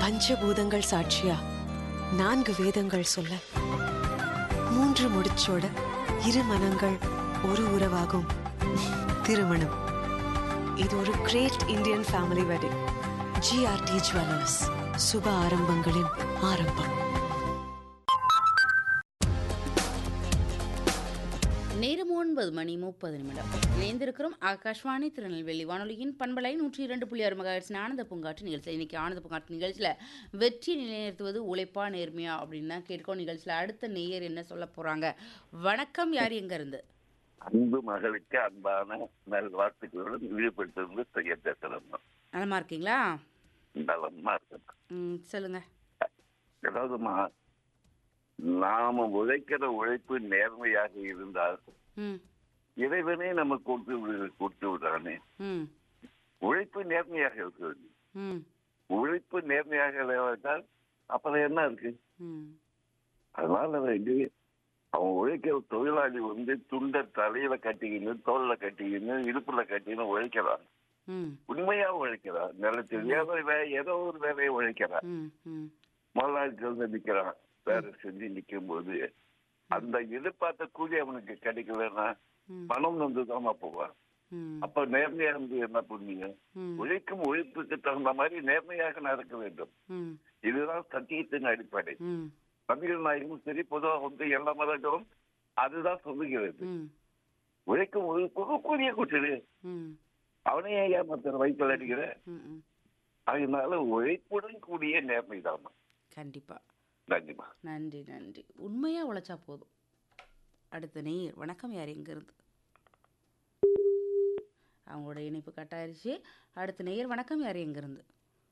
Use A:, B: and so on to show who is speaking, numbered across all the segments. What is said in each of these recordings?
A: பஞ்சபூதங்கள் சாட்சியா நான்கு வேதங்கள் சொல்ல மூன்று முடிச்சோட இரு மனங்கள் ஒரு உறவாகும் திருமணம் இது ஒரு great Indian family wedding G R T jewellers சுப ஆரம்பங்களின் ஆரம்பம்
B: நேரம் ஒன்பது மணி முப்பது நிமிடம் இணைந்திருக்கிறோம் ஆகாஷ்வாணி திருநெல்வேலி வானொலியின் பண்பலை நூற்றி இரண்டு புள்ளி ஆறு மகாட்சின் ஆனந்த பூங்காற்று நிகழ்ச்சி இன்னைக்கு ஆனந்த பூங்காற்று நிகழ்ச்சியில் வெற்றி நிலைநிறுத்துவது உழைப்பா நேர்மையா அப்படின்னு தான் கேட்கும் நிகழ்ச்சியில் அடுத்த நேயர் என்ன சொல்ல போறாங்க வணக்கம் யார் எங்க இருந்து
C: அன்பு மகளுக்கு அன்பான நல்வாழ்த்துக்களுடன் ஈடுபட்டிருந்து செய்ய பேசலாம்
B: நலமா இருக்கீங்களா
C: நலமா இருக்கணும்
B: ம் சொல்லுங்க
C: அதாவதுமா நாம உழைக்கிற உழைப்பு நேர்மையாக இருந்தால்
B: ம்
C: இறைவனே நம்ம கொடுத்து விடு- கொடுத்து விடுறானே
B: ம்
C: உழைப்பு நேர்மையாக இருக்கிறது
B: ம்
C: உழைப்பு நேர்மையாக இல்லாவிட்டால் அப்புறம் என்ன இருக்கு
B: ம்
C: அதனால வந்து அவன் உழைக்கிற தொழிலாளி வந்து துண்டை தலையில கட்டிக்கின்னு தோல்ல கட்டிக்கின்னு இடுப்புல கட்டின்னு உழைக்கிறான்
B: ம்
C: உண்மையா உழைக்கிறான் நிலத்தில் ஏதோ வே- ஏதோ ஒரு வேலையை உழைக்கிறான்
B: ம் ம்
C: முதலாளி வந்து நிக்கிறான் வேலை செஞ்சு நிக்கும் போது அந்த எதிர்பார்த்த கூலி அவனுக்கு கிடைக்கலன்னா
B: ம்
C: பணம் வந்து தான் போவான்
B: ம்
C: அப்ப நேர்மையா இருந்து என்ன பண்ணீங்க
B: ம்
C: உழைக்கும் உழைப்புக்கு தகுந்த மாதிரி நேர்மையாக நடக்க வேண்டும்
B: ம்
C: இதுதான் சத்தியத்தின் அடிப்படை
B: ம்
C: தமிழ் நாயகம் சரி பொதுவாக வந்து எல்லா மதங்களும் அதுதான் சொல்லுகிறது
B: ம்
C: உழைக்கும் உழைப்புக்கு கூலிய கூட்டுடு
B: ம்
C: அவனே ஏமாத்தர் வயிற்றில் அடிக்கிற
B: ம் ம்
C: அதனால உழைப்புடன் கூடிய நேர்மை தான்
B: கண்டிப்பா
C: நன்றிமா
B: நன்றி நன்றி உண்மையா உழைச்சா போதும் அடுத்த நேயர் வணக்கம் யார் எங்க இருந்து அவங்களோட இணைப்பு கட் ஆயிருச்சு அடுத்த நேயர் வணக்கம் யார் எங்க இருந்து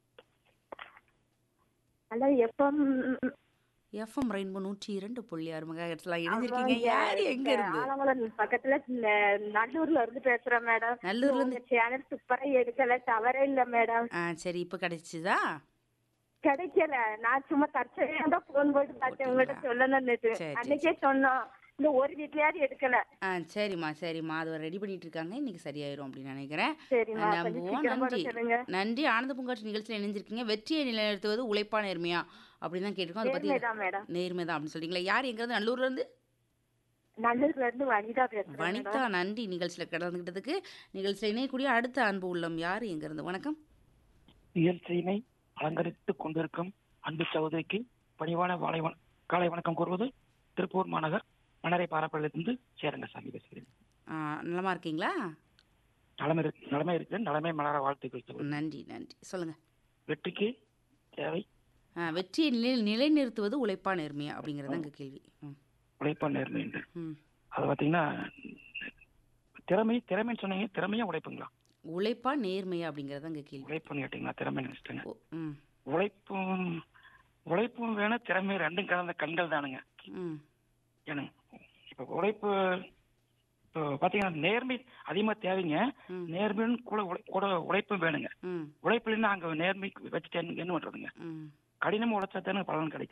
D: ஹலோ எப்பம்
B: எஃப்எம் ரெயின்போ நூற்றி இரண்டு புள்ளி ஆறு மெகாஹெட்ஸ்லாம் இணைஞ்சிருக்கீங்க யார் எங்க இருந்து
D: ஆலங்குளம் பக்கத்துல ந- நல்லூர்ல இருந்து பேசுறேன் மேடம்
B: நல்லூர்ல இருந்து
D: சேனல் சூப்பரா எடுக்கல தவறே இல்ல மேடம்
B: ஆ சரி இப்போ கிடைச்சிதா
D: கிடைக்கல நான் சும்மா தற்செயலா தான் போன் போட்டு பார்த்தேன் உங்ககிட்ட சொல்லணும்னு
B: சரி, சரி.
D: அன்னைக்கே சொன்னோம் இந்த ஒரு வீட்லயாவது எடுக்கல
B: ஆ சரிம்மா சரிம்மா அது ரெடி பண்ணிட்டு இருக்காங்க இன்னைக்கு சரியாயிரும் அப்படின்னு நினைக்கிறேன்
D: சரிம்மா கொஞ்சம்
B: நம்புவோம்
D: சீக்கிரமா
B: நன்றி
D: சொல்லுங்க
B: நன்றி ஆனந்த பூங்காட்சி நிகழ்ச்சியில் இணைஞ்சிருக்கீங்க வெற்றியை நிலைநிறுத்துவது உழைப்பா நேர்மையா அப்படின்னு தான் கேட்டிருக்கோம் அதை பத்தி
D: நேர்மைதான் மேடம்
B: நேர்மை தான் அப்படின்னு சொல்றீங்களா யார் எங்க இருந்து நல்லூர்ல இருந்து
D: நல்லூர்ல இருந்து வனிதா பேசுறேன்
B: வனிதா
D: மேடம்
B: நன்றி நிகழ்ச்சியில் கடந்துக்கிட்டதுக்கு நிகழ்ச்சியில் இணையக்கூடிய அடுத்த அன்பு உள்ளம் யார் எங்க இருந்து வணக்கம்
E: நிகழ்ச்சியினை அலங்கரித்துக் கொண்டிருக்கும் அன்பு சகோதரிக்கு பணிவான வாழை வண- காலை வணக்கம் கூறுவது திருப்பூர் மாநகர் மணரை பாரப்பள்ளியிலிருந்து சேரங்கசாமி பேசுகிறேன்
B: ஆ, நலமா இருக்கீங்களா
E: நலமை இரு- நலமை இருக்கிறேன் நலமை மலர வாழ்த்துக்கள் சகோதரி.
B: நன்றி நன்றி சொல்லுங்க
E: வெற்றிக்கு தேவை
B: ஆ, வெற்றியை நிலை நிலைநிறுத்துவது உழைப்பா நேர்மையா அப்படிங்கிறது தான் எங்க கேள்வி ம்
E: உழைப்பா நேர்மை என்று
B: ம்
E: அது பார்த்தீங்கன்னா திறமை திறமைன்னு சொன்னீங்க திறமையா உழைப்புங்களா
B: உழைப்பா நேர்மையா அப்படிங்கிறது தான் எங்க கேள்வி
E: உழைப்புன்னு கேட்டீங்களா திறமை நினைச்சிட்டேங்க
B: ஓ, ம்
E: உழைப்பும் உழைப்பும் வேணும் திறமை ரெண்டும் கலந்த கண்கள் தானுங்க
B: ம்
E: ஏனுங்க இப்போ உழைப்பு இப்போ பார்த்தீங்கன்னா நேர்மை அதிகமாக தேவைங்க
B: ம்
E: நேர்மையும் கூட உழை- கூட உழைப்பும் வேணுங்க
B: ம்
E: உழைப்பு இல்லைன்னா அங்கே நேர்மை வச்சுட்டு என்ன என்ன பண்றதுங்க
B: ம்
E: கடினமா உழைச்சா தானே பலன் கிடைக்கும்